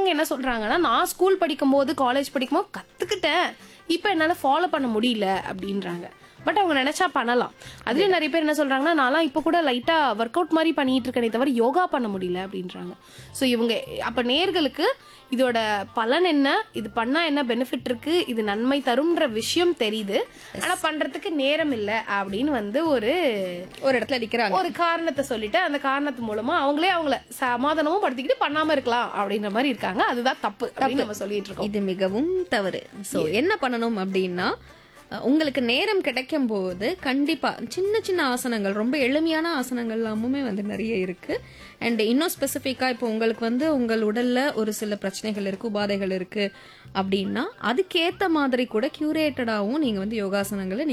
அவங்க என்ன சொல்றாங்கன்னா நான் ஸ்கூல் படிக்கும்போது காலேஜ் படிக்கும்போது கத்துக்கிட்டேன் இப்போ என்னால ஃபாலோ பண்ண முடியல அப்படின்றாங்க பட் அவங்க நினைச்சா பண்ணலாம் அதுலயும் நிறைய பேர் என்ன சொல்றாங்கன்னா நான்லாம் இப்போ கூட லைட்டா ஒர்க் அவுட் மாதிரி பண்ணிட்டு இருக்கேனே தவிர யோகா பண்ண முடியல அப்படின்றாங்க ஸோ இவங்க அப்ப நேர்களுக்கு இதோட பலன் என்ன இது பண்ணா என்ன பெனிஃபிட் இருக்கு இது நன்மை தரும்ன்ற விஷயம் தெரியுது ஆனா பண்றதுக்கு நேரம் இல்ல அப்படின்னு வந்து ஒரு ஒரு இடத்துல நிக்கிறாங்க ஒரு காரணத்தை சொல்லிட்டு அந்த காரணத்து மூலமா அவங்களே அவங்கள சமாதானமும் படுத்திக்கிட்டு பண்ணாம இருக்கலாம் அப்படின்ற மாதிரி இருக்காங்க அதுதான் தப்பு அப்படின்னு நம்ம சொல்லிட்டு இருக்கோம் இது மிகவும் தவறு சோ என்ன பண்ணணும் அப்படின்னா அஹ், உங்களுக்கு நேரம் கிடைக்கும் போது கண்டிப்பா சின்ன சின்ன ஆசனங்கள் ரொம்ப எளிமையான ஆசனங்கள் எல்லாமுமே வந்து நிறைய இருக்கு அண்ட் இன்னும் ஸ்பெசிஃபிக்கா இப்போ உங்களுக்கு வந்து உங்கள் உடல்ல ஒரு சில பிரச்சனைகள் இருக்கு உபாதைகள் இருக்கு அப்படின்னா அதுக்கேத்த மாதிரி கூட கியூரேட்டடாவும் நீங்க வந்து யோகாசனங்களை